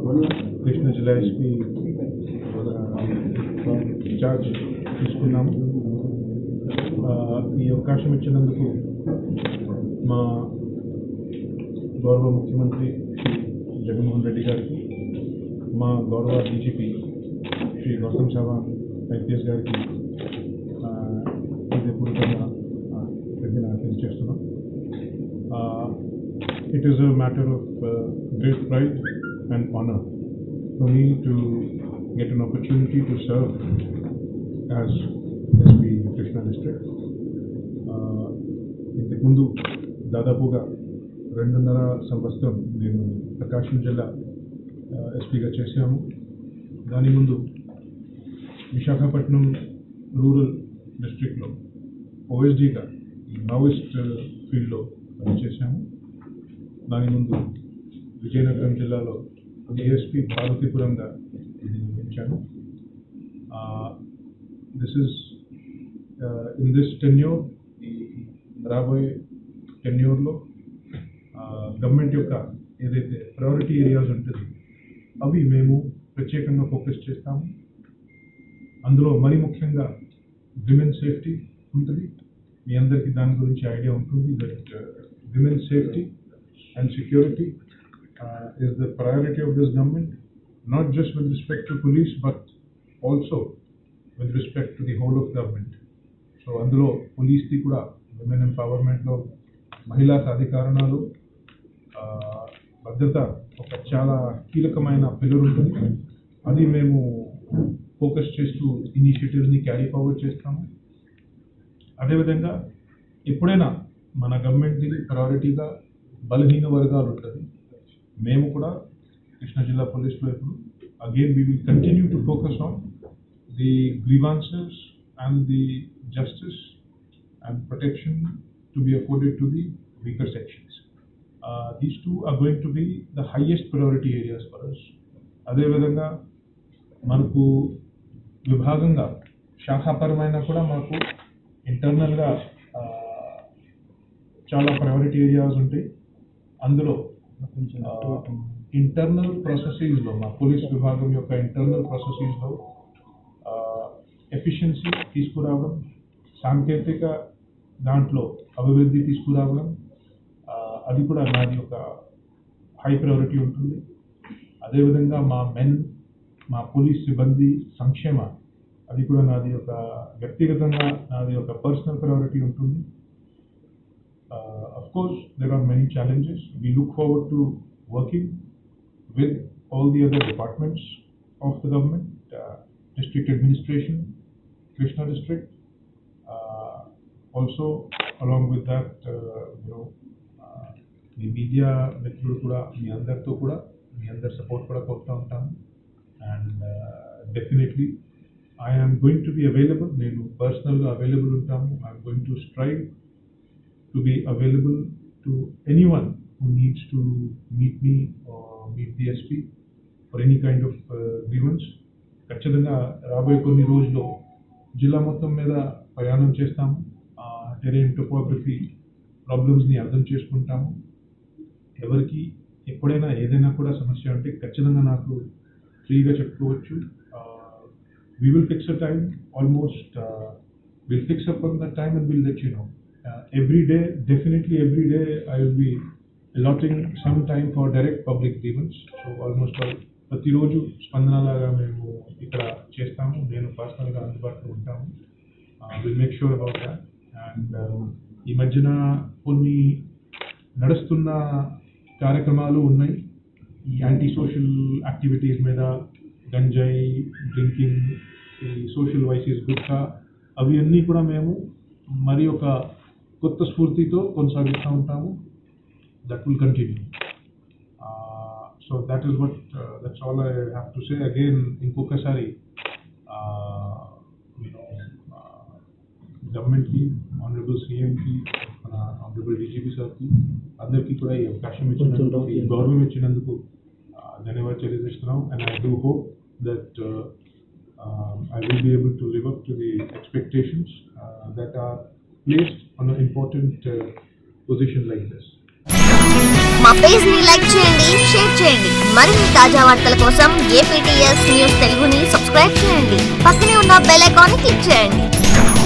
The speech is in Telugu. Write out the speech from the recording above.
కృష్ణా జిల్లా ఎస్పీ చార్జ్ తీసుకున్నాము ఆ, ఈ అవకాశం ఇచ్చినందుకు మా గౌరవ ముఖ్యమంత్రి శ్రీ జగన్మోహన్ రెడ్డి గారికి మా గౌరవ డీజీపీ శ్రీ గౌతమ్ సవాంగ్ ఐపీఎస్ గారికి ఆ, హృదయపూర్వకంగా ఆ, కృతజ్ఞతలు తెలియజేస్తున్నాం it is a matter of great pride and honour for me to get an opportunity to serve as SP Krishna district ఇంతకుముందు దాదాపుగా రెండున్నర సంవత్సరం నేను ప్రకాశం జిల్లా ఎస్పీగా చేశాము దాని ముందు విశాఖపట్నం రూరల్ డిస్ట్రిక్ట్లో ఓఎస్డీగా మావోయిస్ట్ ఫీల్డ్లో పనిచేశాము దాని ముందు విజయనగరం జిల్లాలో ఏఎస్పీ పార్వతీపురంగా ఇది నిర్వహించాను this is in this tenure ఈ రాబోయే టెన్యూర్లో గవర్నమెంట్ యొక్క ఏదైతే ప్రయారిటీ ఏరియాస్ ఉంటుంది అవి మేము ప్రత్యేకంగా ఫోకస్ చేస్తాము అందులో మరి ముఖ్యంగా విమెన్ సేఫ్టీ ఉంటుంది మీ అందరికీ దాని గురించి ఐడియా ఉంటుంది that women safety and security is the priority of this government not just with respect to police but also with respect to the whole of government so అందులో పోలీస్ది కూడా విమెన్ ఎంపవర్మెంట్లో మహిళా సాధికారణలు ఆ, భద్రత ఒక చాలా కీలకమైన పిల్లర్ ఉంటుంది అది మేము ఫోకస్ చేస్తూ ఇనిషియేటివ్స్ని క్యారీ ఫార్వర్డ్ చేస్తాము అదేవిధంగా ఎప్పుడైనా మన గవర్నమెంట్ది ప్రయారిటీగా బలహీన వర్గాలు ఉంటుంది మేము కూడా కృష్ణా జిల్లా పోలీసులో ఇప్పుడు again we will continue to focus on the grievances and the justice and protection to be afforded to the weaker sections these two are going to be the highest priority areas for us అదేవిధంగా మనకు విభాగంగా శాఖాపరమైన కూడా మాకు ఇంటర్నల్గా చాలా ప్రయారిటీ ఏరియాస్ ఉంటాయి అందులో ఇంటర్నల్ ప్రాసెసెస్లో మా పోలీస్ విభాగం యొక్క ఇంటర్నల్ ప్రాసెసెస్లో ఎఫిషియన్సీ తీసుకురావడం సాంకేతిక దాంట్లో అభివృద్ధి తీసుకురావడం ఆ, అది కూడా నాది ఒక హై ప్రయారిటీ ఉంటుంది అదేవిధంగా మా మెన్ మా పోలీస్ సిబ్బంది సంక్షేమ అది కూడా నాది ఒక వ్యక్తిగతంగా నాది ఒక పర్సనల్ ప్రయారిటీ ఉంటుంది of course there are many challenges we look forward to working with all the other departments of the government, uh, district administration, Krishna district. Uh, also, along with that, uh, you know, uh, మీ మీడియా మిత్రులు కూడా మీ అందరితో కూడా మీ అందరి సపోర్ట్ కూడా కోరుతూ ఉంటాను and definitely I'm going to be available నేను పర్సనల్గా అవైలబుల్ ఉంటాము I'm going to strive to be available to anyone who needs to meet me or meet the SP for any kind of uh, grievance. ఖచ్చితంగా రాబోయే కొన్ని రోజుల్లో జిల్లా మొత్తం మీద ప్రయాణం చేస్తాము టెరైన్ టోపోగ్రఫీ ప్రాబ్లమ్స్ని అర్థం చేసుకుంటాము ఎవరికి ఎప్పుడైనా ఏదైనా కూడా సమస్య ఉంటే ఖచ్చితంగా నాకు ఫ్రీగా చెప్పుకోవచ్చు we will fix a time almost will fix up on the time and will let you know every day definitely every day I will be allotting some time for direct public grievance so almost all ప్రతిరోజు స్పందనలాగా మేము ఇక్కడ చేస్తాము నేను పర్సనల్గా అందుబాటులో ఉంటాము will make sure about that and ఈ మధ్యన కొన్ని నడుస్తున్న కార్యక్రమాలు ఉన్నాయి ఈ యాంటీ సోషల్ యాక్టివిటీస్ మీద గంజాయి డ్రింకింగ్ ఈ సోషల్ వైసెస్ గుట్కా అవి అన్నీ కూడా మేము మరి ఒక కొత్త స్ఫూర్తితో కొనసాగిస్తూ ఉంటాము that will continue so that is what that's all I have to say again ఇంకొకసారి గవర్నమెంట్కి ఆనరబుల్ సీఎంకి మన ఆనరబుల్ డీజీపీ సార్కి అందరికీ కూడా ఈ అవకాశం ఇచ్చినందుకు ఈ గౌరవం ఇచ్చినందుకు ఆ, ధన్యవాదాలు తెలియజేస్తున్నాం and I do hope that I will be able to live up to the expectations that are placed on an important uh, position like this. మా పేజ్ ని లైక్ చేయండి షేర్ చేయండి మరిన్ని తాజా వార్తల కోసం ఏపీటీఎస్ న్యూస్ తెలుగుని సబ్స్క్రైబ్ చేయండి పక్కనే ఉన్న బెల్ ఐకాన్ ని క్లిక్ చేయండి